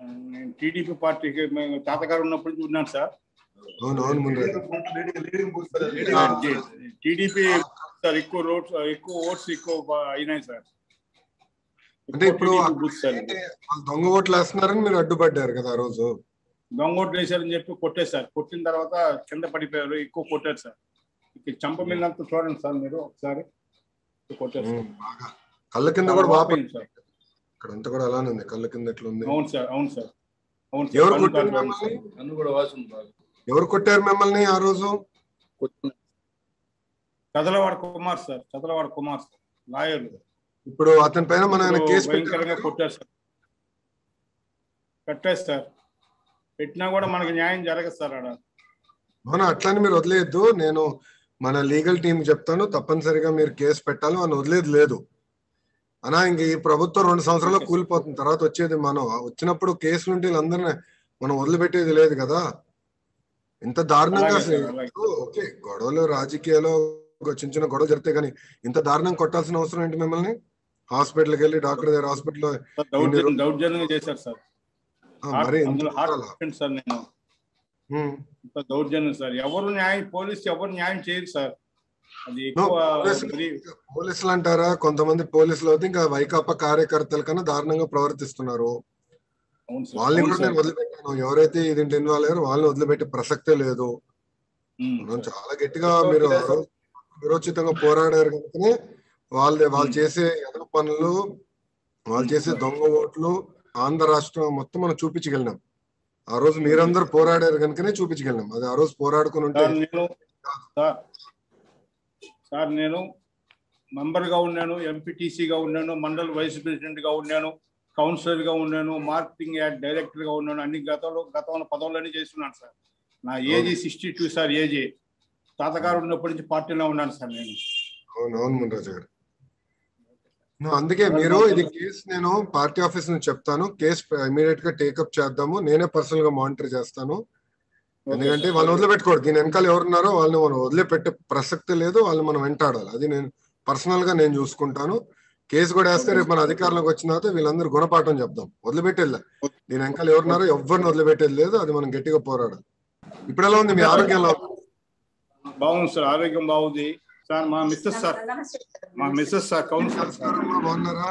నేను టీడీపీ పార్టీకి మేము తాతగారు ఉన్నప్పటి నుంచి ఉన్నాను సార్ అవును అవును మున్రాజు టీడీపీ సార్ ఎక్కువ రోడ్స్ ఎక్కువ ఓట్స్ ఎక్కువ బా- అయినాయి సార్ అంటే ఇప్పుడు ఎక్కువ TDP బూత్ సార్ ఇది. వాళ్ళు దొంగ ఓట్లు వేస్తున్నారని మీరు అడ్డుపడ్డారు కదా ఆ రోజు దొంగ ఓట్లు వేశారని చెప్పి కొట్టేశారు కొట్టిన తర్వాత కింద పడిపోయారు ఎక్కువ కొట్టారు సార్ ఇక్కడ చంప మిల్లంతా చూడండి సార్ మీరు ఒకసారి కొట్టారు సార్. ఉమ్, బాగా కళ్ళ కింద కూడా బాగా వాపోయింది సార్ ఇక్కడ అంతా కూడా అలానే ఉంది కళ్ళ కింద ఎట్లా ఉంది అవును సార్ అవును సార్ అవును ఎవరు సార్ కొట్టారు కళ్ళు మిమ్మల్ని నన్ను కూడా వాసన బాగా ఎవరు కొట్టారు మిమ్మల్ని ఆ రోజు Chadalavada Kumar sir Chadalavada Kumar sir lawyer ఇప్పుడు అతని పైన మన ఆయన కేసు భయంకరంగా పెట్టారు కొట్టారు సార్ కట్టారు సార్ పెట్టినా కూడా మనకి న్యాయం జరగదు సార్ ఆడ అవునా అట్లాని మీరు వదిలేయద్దు నేను మన లీగల్ టీం చెప్తాను తప్పనిసరిగా మీరు కేసు పెట్టాలి అని వదిలేదు లేదు అనా ఇంక ఈ ప్రభుత్వం రెండు సంవత్సరాలు కూలిపోతుంది తర్వాత వచ్చేది మనం వచ్చినప్పుడు కేసులు ఉంటే వీళ్ళందరినీ మనం వదిలిపెట్టేది లేదు కదా ఇంత దారుణంగా అలాగే అసలు సార్, అలాగే. ఓకే గొడవలు రాజకీయాలు ఒక చిన్న చిన్న గొడవలు జరిగితే కానీ ఇంత దారుణం కొట్టాల్సిన అవసరం ఏంటి మిమ్మల్ని హాస్పిటల్కి వెళ్ళి డాక్టర్ దగ్గర హాస్పిటల్లో సార్, దౌర్జన్యం దౌర్జన్యంగా చేశారు సార్ మరి ఇంత అందులో హార్ట్ కొట్టాలా? పేషెంట్ సార్ నేను ఉమ్. ఇంత దౌర్జన్యం సార్ ఎవరు న్యాయం పోలీసు ఎవరు న్యాయం చేయరు సార్ అది No, ఎక్కువ పోలీసులు- మరి పోలీసులు అంటారా కొంతమంది పోలీసులు అయితే ఇంకా వైకాపా కార్యకర్తల కన్నా దారుణంగా ప్రవర్తిస్తున్నారు అవును సార్, వాళ్ళని అవును కూడా నేను సార్. వదిలిపెట్టాను ఎవరైతే దీంట్లో ఇన్వాల్వ్ అయ్యారో వాళ్ళని వదిలిపెట్టే ప్రసక్తే లేదు ఉమ్, మనం చాలా గట్టిగా మీరు ఆ రోజు విరోచితంగా పోరాడారు కనుకనే వాళ్ళు వాళ్ళు చేసే ఎదవ పనులు వాళ్ళు చేసే దొంగ ఓట్లు ఆంధ్ర రాష్ట్రం మొత్తం మనం చూపించగలిగినాం ఆ రోజు మీరందరూ పోరాడారు కనుకనే చూపించగలిగినాం అది ఆ రోజు పోరాడుకుని ఉంటే సార్ నేను సార్ సార్ నేను మెంబర్ గా ఉన్నాను ఎంపీటీసీగా ఉన్నాను మండల్ వైస్ ప్రెసిడెంట్ గా ఉన్నాను కౌన్సిలర్ గా ఉన్నాను మార్కెటింగ్ యాడ్ డైరెక్టర్ గా ఉన్నాను అన్ని గతంలో గతంలో పదవులన్నీ చేస్తున్నాను సార్ నా age sixty two sir age తాతగారు ఉన్నప్పటి నుంచి పార్టీలో ఉన్నాను సార్ నేను అవును అవును మున్రాజు గారు No, అందుకే మీరు ఇది కేసు నేను పార్టీ ఆఫీస్ నుంచి చెప్తాను కేసు ఇమీడియట్ గా టేకప్ చేద్దాము నేనే పర్సనల్ గా మానిటర్ చేస్తాను ఎందుకంటే వాళ్ళని వదిలిపెట్టుకోవద్దు దీని వెనకాల ఎవరున్నారో వాళ్ళని మనం వదిలిపెట్టే ప్రసక్తి లేదు వాళ్ళని మనం వెంటాడాలి అది నేను పర్సనల్ గా నేను చూసుకుంటాను కేసు కూడా వేస్తే రేపు మన అధికారంలోకి వచ్చిన తర్వాత వీళ్ళందరూ గుణపాఠం చెప్దాం వదిలిపెట్టేది దీని వెనకాల ఎవరున్నారో ఎవరిని వదిలిపెట్టేది లేదు అది మనం గట్టిగా పోరాడాలి ఇప్పుడు ఎలా ఉంది మీ ఆరోగ్యం ఎలా ఉంది? బాగుంది సార్ ఆరోగ్యం బాగుంది సార్ మా మిస్సెస్ సార్ నమస్తే మా మిస్సెస్ సార్ కౌన్సిలర్ సార్ నమస్కారం అమ్మా, బాగున్నారా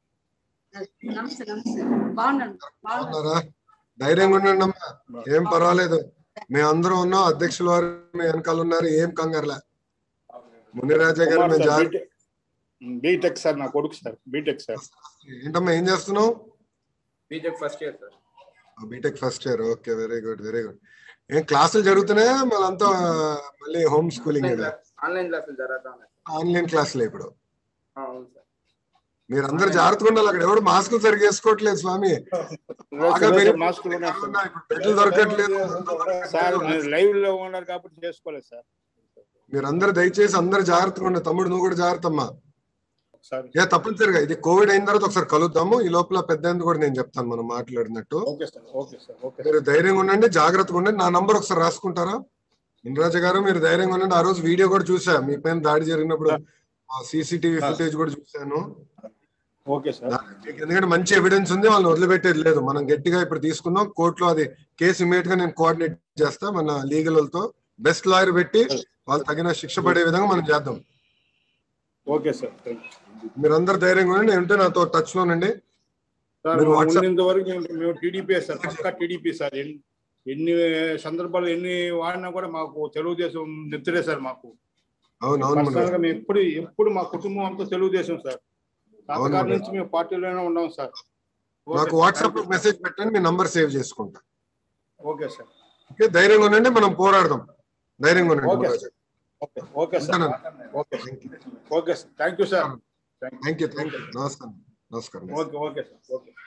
నమస్తే నమస్తే బాగున్నాను బాగున్నాను బాగున్నారా ధైర్యంగా ఉండండి అమ్మా ఏం పర్వాలేదు మేము అందరం ఉన్నాం అధ్యక్షుల వారు మీ వెనకాల ఉన్నారు ఏం కంగారులే మునిరాజా గారు మేము జాగ్రత్త బీటెక్ సార్ నా కొడుకు సార్ బీటెక్ సార్ ఏంటమ్మా ఏం చేస్తున్నావు BTech first year sir BTech first year okay very good very good ఏం క్లాసులు జరుగుతున్నాయా మళ్ళంతా మళ్ళీ హోమ్ స్కూలింగ్ కదా ఆన్లైన్ క్లాసులు జరుగుతా ఉన్నాయి ఆన్లైన్ క్లాసులే ఇప్పుడు ఆ, అవును సార్ మీరు అందరు జాగ్రత్తగా ఉండాలి అక్కడ ఎవరు మాస్కులు సరిగ్గా వేసుకోవట్లేదు స్వామి బాగా పెరిగి- మాస్కులు ఉన్నాయి కరోనా ఇప్పుడు బెడ్లు దొరకట్లేదు సార్ మీరు లైవ్ లో ఉన్నారు కాబట్టి చేసుకోలేదు సార్ మీరు అందరు దయచేసి అందరు జాగ్రత్తగా ఉండండి తమ్ముడు నువ్వు కూడా జాగ్రత్త అమ్మా ఒకసారి ఏ తప్పనిసరిగా ఇది కోవిడ్ అయిన తర్వాత ఒకసారి కలుద్దాము ఈ లోపల పెద్ద కూడా నేను చెప్తాను మనం మాట్లాడినట్టు okay sir okay sir okay మీరు ధైర్యంగా ఉండండి జాగ్రత్తగా ఉండండి నా నంబర్ ఒకసారి రాసుకుంటారా ఇంద్రాజ గారు మీరు ధైర్యంగా ఉండండి ఆ రోజు వీడియో కూడా చూసా మీ పైన దాడి జరిగినప్పుడు సీసీటీవీ ఫుటేజ్ కూడా చూశాను ఓకే సార్ మీకు ఎందుకంటే మంచి ఎవిడెన్స్ ఉంది వాళ్ళని వదిలిపెట్టేది లేదు మనం గట్టిగా ఇప్పుడు తీసుకుందాం కోర్టులో అది కేసు ఇమీడియట్ గా నేను కోఆర్డినేట్ చేస్తా మన లీగల్ తో బెస్ట్ లాయర్ పెట్టి వాళ్ళు తగిన శిక్ష పడే విధంగా మనం చేద్దాం ఓకే సార్ థ్యాంక్ యూ మీరందరూ ధైర్యంగా ఉండండి ఉంటే నాతో టచ్ లోనండి సార్ మీరు WhatsApp- ఉన్నంత వరకు మేము- మేము టీడీపీ సార్ పక్కా టీడీపీ సార్ ఎన్ని ఎన్ని సందర్భాలు ఎన్ని వాడినా కూడా మాకు తెలుగుదేశం నెత్తరే సార్ మాకు అవును అవును పర్సనల్ గా మేము ఎప్పుడు ఎప్పుడు మా కుటుంబం అంతా తెలుగుదేశం సార్ అవును తాతగారి మరి. నుంచి మేము పార్టీలోనే ఉన్నాం సార్ ఓకే నాకు సార్, వాట్సాప్ లో థాంక్యూ మెసేజ్ పెట్టండి మీ నంబర్ సేవ్ చేసుకుంటా సార్. ఓకే సార్ ఓకే ధైర్యంగా ఉండండి మనం పోరాడదాం ధైర్యంగా ఉండండి ఓకే మహారాజా. ఓకే ఓకే సార్ ఉంటానండి. Okay okay sir thank you sir thank thank you thank you నమస్కారం నమస్కారం ఓకే ఓకే సార్ ఓకే